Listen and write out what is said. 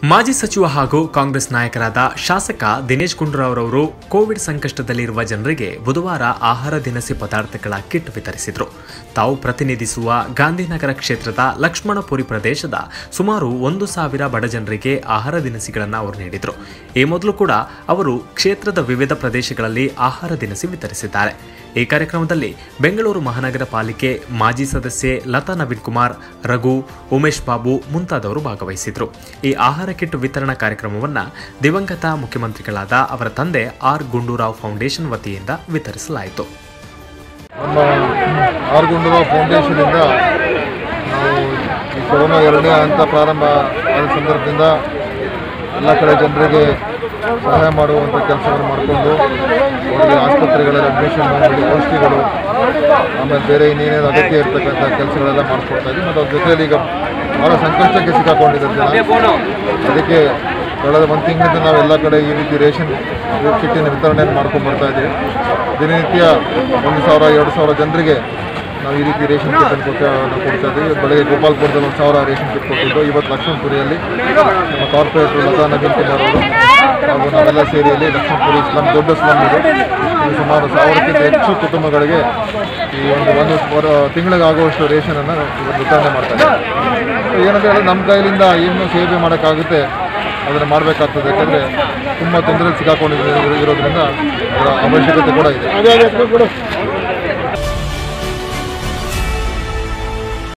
ಮಾಜಿ ಸಚಿವ ಹಾಗೂ ಕಾಂಗ್ರೆಸ್ ನಾಯಕರಾದ ಶಾಸಕ ದಿನೇಶ್ ಗುಂಡೂರಾವ್ ರವರು ಕೋವಿಡ್ ಸಂಕಷ್ಟದಲ್ಲಿರುವ ಜನರಿಗೆ ಬುಧವಾರ ಆಹಾರ ದಿನಸಿ ಪದಾರ್ಥಗಳ ಕಿಟ್ ವಿತರಿಸಿದರು ತಾವು ಪ್ರತಿನಿಧಿಸುವ ಗಾಂಧಿನಗರ ಕ್ಷೇತ್ರದ ಲಕ್ಷ್ಮಣಪುರಿ ಪ್ರದೇಶದ ಸುಮಾರು ಒಂದು ಸಾವಿರ ಬಡ ಜನರಿಗೆ ಆಹಾರ ದಿನಸಿಗಳನ್ನು ಅವರು ನೀಡಿದರು ಈ ಮೊದಲು ಕೂಡ ಅವರು ಕ್ಷೇತ್ರದ ವಿವಿಧ ಪ್ರದೇಶಗಳಲ್ಲಿ ಆಹಾರ ದಿನಸಿ ವಿತರಿಸಿದ್ದಾರೆ ಈ ಕಾರ್ಯಕ್ರಮದಲ್ಲಿ ಬೆಂಗಳೂರು ಮಹಾನಗರ ಪಾಲಿಕೆ ಮಾಜಿ ಸದಸ್ಯೆ ಲತಾ ನವೀನ್ ಕುಮಾರ್ ರಘು ಉಮೇಶ್ ಬಾಬು ಮುಂತಾದವರು ಭಾಗವಹಿಸಿದ್ರು ಈ ಆಹಾರ ಕಿಟ್ ವಿತರಣಾ ಕಾರ್ಯಕ್ರಮವನ್ನು ದಿವಂಗತ ಮುಖ್ಯಮಂತ್ರಿಗಳಾದ ಅವರ ತಂದೆ ಆರ್ ಗುಂಡೂರಾವ್ ಫೌಂಡೇಶನ್ ವತಿಯಿಂದ ವಿತರಿಸಲಾಯಿತು ನಮ್ಮ ಆರ್ ಗುಂಡೂರಾವ್ ಫೌಂಡೇಶನಿಂದ ನಾವು ಈ ಕೊರೋನಾ ಎರಡನೇ ಹಂತ ಪ್ರಾರಂಭ ಆದ ಸಂದರ್ಭದಿಂದ ಎಲ್ಲ ಕಡೆ ಜನರಿಗೆ ಸಹಾಯ ಮಾಡುವಂಥ ಕೆಲಸವನ್ನು ಮಾಡಿಕೊಂಡು ಅವರಿಗೆ ಆಸ್ಪತ್ರೆಗಳಲ್ಲಿ ಅಡ್ಮಿಷನ್ ಮಾಡಿ ಔಷಧಿಗಳು ಆಮೇಲೆ ಬೇರೆ ಇನ್ನೇನೇನು ಅಗತ್ಯ ಇರ್ತಕ್ಕಂಥ ಕೆಲಸಗಳೆಲ್ಲ ಮಾಡಿಕೊಡ್ತಾ ಇದ್ದೀವಿ ಮತ್ತು ಅದ್ರ ಜೊತೆಯಲ್ಲಿ ಈಗ ಭಾಳ ಸಂಕಷ್ಟಕ್ಕೆ ಸಿಕ್ಕಾಕೊಂಡಿದ್ದಾರೆ ಜನ ಅದಕ್ಕೆ ಕಳೆದ ಒಂದು ತಿಂಗಳಿಂದ ನಾವು ಎಲ್ಲ ಕಡೆ ಈ ರೀತಿ ರೇಷನ್ ಕಿಟ್ಟಿನ ವಿತರಣೆಯನ್ನು ಮಾಡ್ಕೊಂಡು ಬರ್ತಾ ಇದ್ದೀವಿ ದಿನನಿತ್ಯ ಒಂದು ಸಾವಿರ ಎರಡು ಸಾವಿರ ಜನರಿಗೆ ನಾವು ಈ ರೀತಿ ರೇಷನ್ ಕಿಟ್ ಅನ್ನು ಕೊಟ್ಟು ನಾವು ಕೊಡ್ತಾ ಇದ್ದೀವಿ ಬೆಳಗ್ಗೆ ಗೋಪಾಲ್ಪುರದಲ್ಲಿ ಒಂದು ಸಾವಿರ ರೇಷನ್ ಕಿಟ್ ಕೊಟ್ಟಿದ್ದು ಇವತ್ತು ಲಕ್ಷ್ಮಣಪುರಿಯಲ್ಲಿ ನಮ್ಮ ಕಾರ್ಪೊರೇಟರ್ ಲತಾ ನವೀನ್ ಕುಮಾರ್ ಅವರು ಹಾಗೂ ನಾವೆಲ್ಲ ಸೇರಿ ಇಲ್ಲಿ ಲಕ್ಷ್ಮಣಪುರಿ ಸ್ಲಮ್ ದೊಡ್ಡ ಸ್ಲಮ್ ಇದೆ ಇಲ್ಲಿ ಸುಮಾರು ಸಾವಿರಕ್ಕಿಂತ ಹೆಚ್ಚು ಕುಟುಂಬಗಳಿಗೆ ಈ ಒಂದು ಒಂದು ವರ- ತಿಂಗಳಿಗೆ ಆಗುವಷ್ಟು ರೇಷನನ್ನು ಇವತ್ತು ವಿತರಣೆ ಮಾಡ್ತಾ ಇದ್ದೀವಿ ಏನಂತ ಹೇಳಿದ್ರೆ ನಮ್ಮ ಕೈಲಿಂದ ಏನು ಸೇವೆ ಮಾಡೋಕ್ಕಾಗುತ್ತೆ ಅದನ್ನು ಮಾಡಬೇಕಾಗ್ತದೆ ಯಾಕಂದರೆ ತುಂಬ ತೊಂದರೆ ಸಿಕ್ಕಾಕೊಂಡಿರೋದ್ರಿಂದ ಅದರ ಅವಶ್ಯಕತೆ ಕೂಡ ಇದೆ